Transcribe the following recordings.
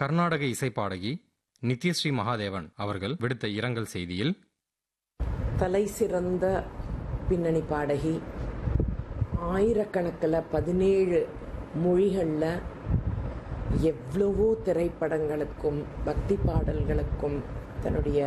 கர்நாடக இசைப்பாடகி நித்யஸ்ரீ மகாதேவன் அவர்கள் விடுத்த இரங்கல் செய்தியில் தலை சிறந்த பின்னணி பாடகி ஆயிரக்கணக்கில் பதினேழு மொழிகளில் எவ்வளவோ திரைப்படங்களுக்கும் பக்தி பாடல்களுக்கும் தன்னுடைய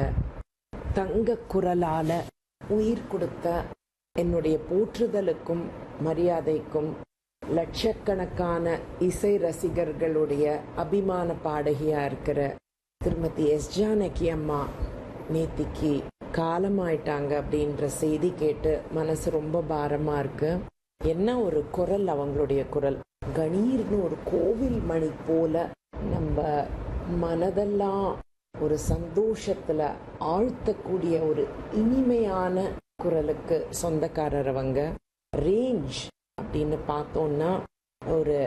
தங்க குரலால உயிர் கொடுத்த என்னுடைய போற்றுதலுக்கும் மரியாதைக்கும் லட்சக்கணக்கான இசை ரசிகர்களுடைய அபிமான பாடகியா இருக்கிற திருமதி எஸ் ஜானகி அம்மா நேத்திக்கு காலமாயிட்டாங்க அப்படின்ற செய்தி கேட்டு மனசு ரொம்ப பாரமா இருக்கு என்ன ஒரு குரல் அவங்களுடைய குரல் கணீர்னு ஒரு கோவில் மணி போல நம்ம மனதெல்லாம் ஒரு சந்தோஷத்துல ஆழ்த்தக்கூடிய ஒரு இனிமையான குரலுக்கு சொந்தக்காரர் அவங்க ரேஞ்ச் அப்படின்னு பார்த்தோம்னா ஒரு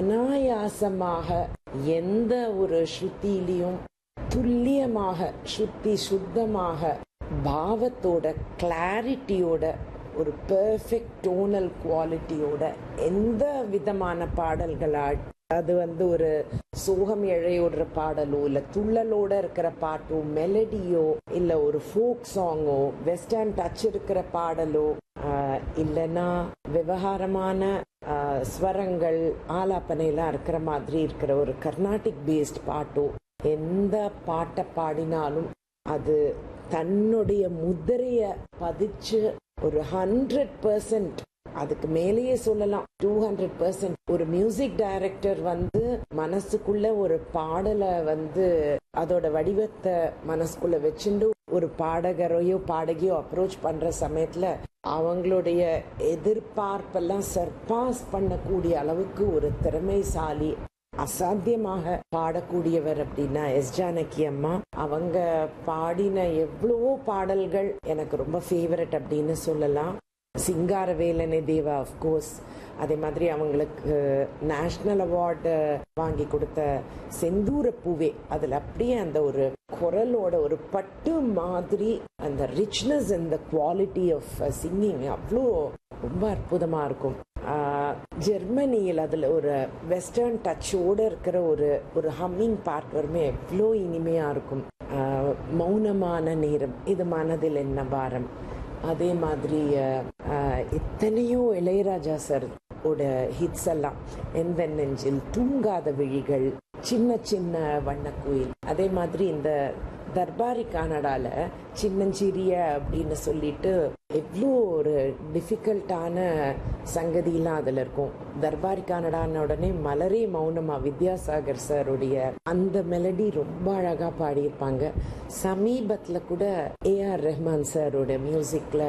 அனாயாசமாக எந்த ஒரு ஸ்ருதியிலையும் துல்லியமாக ஸ்ருதி சுத்தமாக பாவத்தோட கிளாரிட்டியோட ஒரு பெர்ஃபெக்ட் டோனல் குவாலிட்டியோட எந்த விதமான பாடல்களா அது வந்து ஒரு சோகம் இழையோடுற பாடலோ இல்ல துள்ளலோட இருக்கிற பாட்டோ மெலடியோ இல்ல ஒரு ஃபோக் சாங்கோ வெஸ்டர்ன் டச் இருக்கிற பாடலோ ஆஹ், இல்லைன்னா விவகாரமான ஆஹ், ஸ்வரங்கள் ஆலாப்பனையெல்லாம் இருக்கிற மாதிரி இருக்கிற ஒரு கர்நாடிக் பேஸ்ட் பாட்டோ எந்த பாட்டை பாடினாலும் அது தன்னுடைய முதிரைய பதிச்சு ஒரு ஹண்ட்ரட் பர்சன்ட் அதுக்கு மேலேயே சொல்லலாம் டூ ஹண்ட்ரட் பர்சன்ட் ஒரு மியூசிக் டைரக்டர் வந்து மனசுக்குள்ள ஒரு பாடலை வந்து அதோட வடிவத்தை மனசுக்குள்ள வச்சுட்டு ஒரு பாடகரையோ பாடகியோ அப்ரோச் பண்ற சமயத்துல அவங்களுடைய எதிர்பார்ப்பெல்லாம் சர்பாஸ் பண்ணக்கூடிய அளவுக்கு ஒரு திறமைசாலி அசாத்தியமாக பாடக்கூடியவர் அப்படின்னா எஸ் ஜானகி அம்மா அவங்க பாடின எவ்வளவோ பாடல்கள் எனக்கு ரொம்ப ஃபேவரட் அப்படின்னு சொல்லலாம் சிங்காரவேலனை தேவா அஃப்கோர்ஸ் அதே மாதிரி அவங்களுக்கு நேஷ்னல் அவார்டு வாங்கி கொடுத்த செந்தூர பூவே அதில் அப்படியே அந்த ஒரு குரலோட ஒரு பட்டு மாதிரி அந்த ரிச்னஸ் அந்த குவாலிட்டி ஆஃப் சிங்கிங் அவ்வளோ ரொம்ப அற்புதமா இருக்கும் ஆஹ், ஜெர்மனியில் அதில் ஒரு வெஸ்டர்ன் டச்சோட இருக்கிற ஒரு ஒரு ஹம்மிங் பார்ட் வருமே எவ்வளோ இனிமையா இருக்கும் ஆஹ், மௌனமான நேரம் இது மனதில் என்ன பாரம் அதே மாதிரி அஹ், அஹ், எத்தனையோ இளையராஜா சார் ஓட ஹிட்ஸ் எல்லாம் எந்த நெஞ்சில் தூங்காத விழிகள் சின்ன சின்ன வண்ணக்குயில் அதே மாதிரி இந்த தர்பாரி கனடால சின்னஞ்சிறிய அப்படின்னு சொல்லிட்டு எவ்வளோ ஒரு டிஃபிகல்ட்டான சங்கதியெல்லாம் அதில் இருக்கும் தர்பாரி கனடான உடனே மலரே மௌனமா வித்யாசாகர் சாருடைய அந்த மெலடி ரொம்ப அழகா பாடியிருப்பாங்க சமீபத்தில் கூட ஏஆர் ரஹ்மான் சாரோட மியூசிக்ல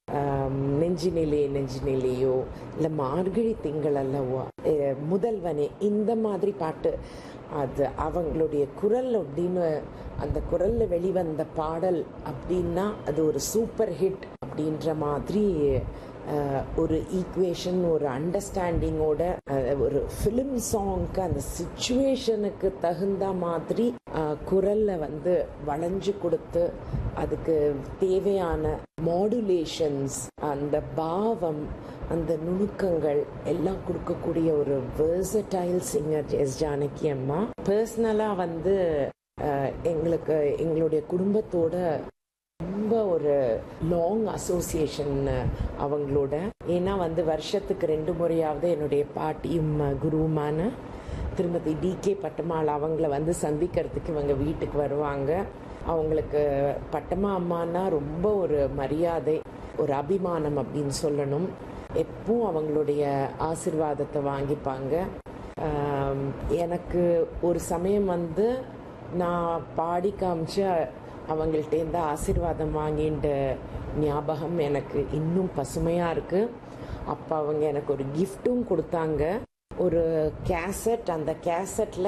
நெஞ்சினிலே நெஞ்சினிலேயோ இல்லை மார்கழி திங்கள் அல்லவோ அஹ், முதல்வனே இந்த மாதிரி பாட்டு அது அவங்களுடைய குரல் அப்படின்னு அந்த குரல்ல வெளிவந்த பாடல் அப்படின்னா அது ஒரு சூப்பர் ஹிட் அப்படின்ற மாதிரி அஹ், ஒரு ஈக்குவேஷன் ஒரு அண்டர்ஸ்டாண்டிங்கோட ஒரு ஃபிலிம் சாங்க்கு அந்த சுச்சுவேஷனுக்கு தகுந்த மாதிரி அஹ், குரல்ல வந்து வளைஞ்சு கொடுத்து அதுக்கு தேவையான மாடுலேஷன்ஸ் அந்த பாவம் அந்த நுணுக்கங்கள் எல்லாம் கொடுக்கக்கூடிய ஒரு வேர்சடைல் சிங்கர் எஸ் ஜானகி அம்மா பர்சனலாக வந்து அஹ், எங்களுக்கு எங்களுடைய குடும்பத்தோட ரொம்ப ஒரு லாங் அசோசியேஷன் அவங்களோட ஏன்னா வந்து வருஷத்துக்கு ரெண்டு முறையாவது என்னுடைய பாட்டியும் அஹ், குருவுமான திருமதி டி கே பட்டமாள் அவங்கள வந்து சந்திக்கிறதுக்கு இவங்க வீட்டுக்கு வருவாங்க அவங்களுக்கு பட்டமா அம்மானா ரொம்ப ஒரு மரியாதை ஒரு அபிமானம் அப்படின்னு சொல்லணும் எப்பவும் அவங்களுடைய ஆசிர்வாதத்தை வாங்கிப்பாங்க ஆம், எனக்கு ஒரு சமயம் வந்து நான் பாடி காமிச்ச அவங்கள்ட்டேருந்து ஆசீர்வாதம் வாங்கின்ற ஞாபகம் எனக்கு இன்னும் பசுமையாக இருக்குது அப்போ அவங்க எனக்கு ஒரு கிஃப்ட்டும் கொடுத்தாங்க ஒரு கேசட் அந்த கேசட்டில்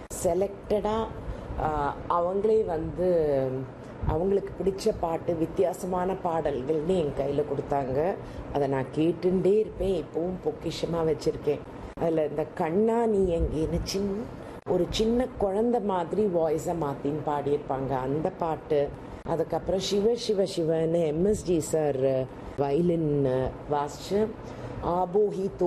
செலக்டடாக அவங்களே வந்து அவங்களுக்கு பிடிச்ச பாட்டு வித்தியாசமான பாடல்கள்னு என் கையில் கொடுத்தாங்க அதை நான் கேட்டுட்டே இருப்பேன் இப்போவும் பொக்கிஷமாக வச்சுருக்கேன் அதில் இந்த கண்ணா நீ எங்கேன்னு சின்ன ஒரு சின்ன குழந்தை மாதிரி வாய்ஸை மாற்றின்னு பாடியிருப்பாங்க அந்த பாட்டு அதுக்கப்புறம் சிவ சிவ சிவன்னு எம்எஸ்டி சார் வயலின் வாசிச்சு ஆபோஹி